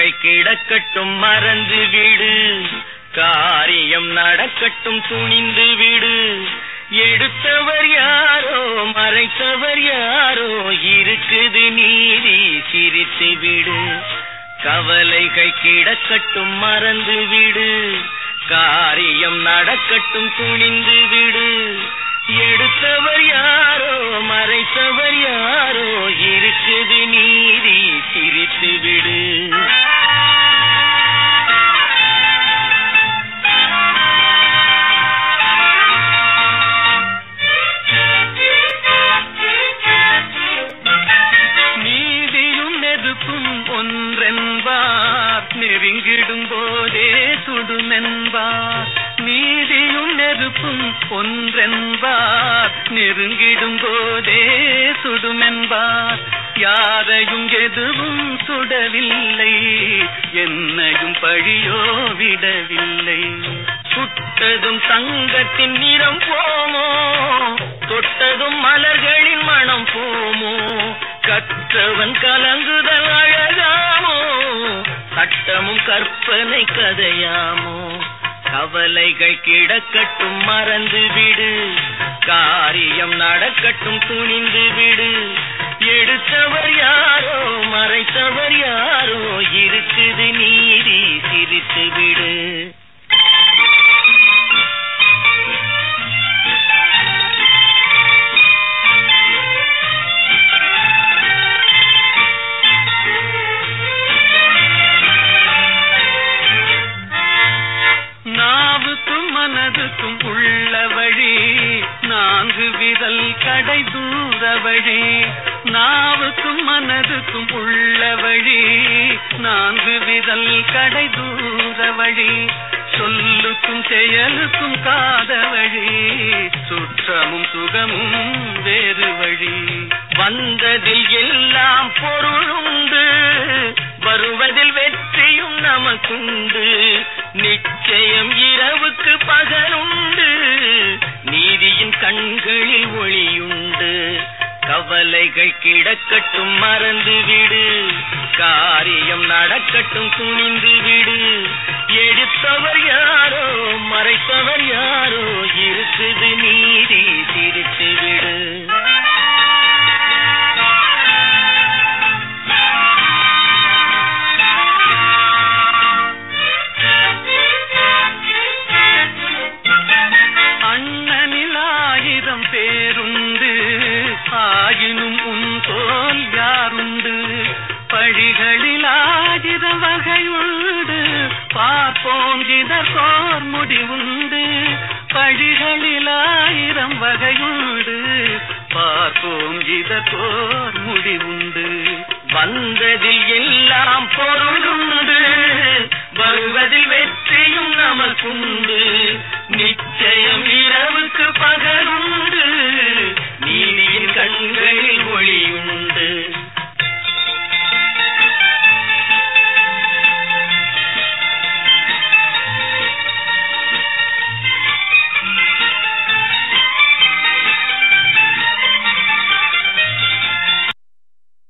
கவலைகள் கிடக்கட்டும் மறந்து விடு காரியம் நடக்கட்டும் துணிந்து விடு எடுத்தவர் யாரோ மறைத்தவர் யாரோ இருக்குது நீதி சிரித்து விடு கவலைகள் கிடக்கட்டும் மறந்து விடு காரியம் நடக்கட்டும் துணிந்து விடு எடுத்தவர் யாரோ மறைத்தவர் யாரோ இருக்குது நீதி சிரித்து விடு நீதியும் நெருப்பும் ஒன்றென்பார் நெருங்கிடும் போதே சுடுமென்பார் நீதியும் நெருப்பும் ஒன்றென்பார் நெருங்கிடும் போதே சுடுமென்பார் யாரையும் எதுவும் சுடவில்லை என்னையும் பழியோ விடவில்லை சுட்டதும் தங்கத்தின் நிறம் போமோ தொட்டதும் மலர்களின் மனம் போமோ கற்றவன் கலங்குதல் அழகாமோ சட்டமும் கற்பனை கதையாமோ கவலைகள் கிடக்கட்டும் மறந்து விடு காரியம் நடக்கட்டும் துணிந்து விடு எடுத்தவர் யாரோ மறைத்தவர் யாரோ இருக்குது நீதி சிரித்து விடு நாவுக்கும் மனதுக்கும் உள்ள வழி நான்கு விரல் கடை தூர வழி நாவுக்கும் மனதுக்கும் உள்ள வழி நான்கு விரல் கடை தூர வழி சொல்லுக்கும் செயலுக்கும் காத வழி சுற்றமும் சுகமும் வேறு வழி வந்ததில் எல்லாம் பொருளுண்டு வருவதில் வெற்றியும் நமக்குண்டு நிச்சயம் இரவுக்கு பகலுண்டு நீதியின் கண்களில் ஒளியுண்டு கவலைகள் கிடக்கட்டும் மறந்து விடு காரியம் நடக்கட்டும் துணிந்து விடு எடுத்தவர் யாரோ மறைத்தவர் யாரோ இருக்குது நீதி சிரித்து விடு அண்ணனில் ஆயிரம் பேருண்டு ஆயினும் உன் தோல் யாருண்டு பழிகளில் ஆயிரம் வகையுண்டு பார்ப்போம் இதற்கோர் முடிவுண்டு பழிகளில் ஆயிரம் வகையுண்டு பார்ப்போம் இதற்கோர் முடிவுண்டு வந்ததில் எல்லாம் பொருளுண்டு வருவதில் வெற்றி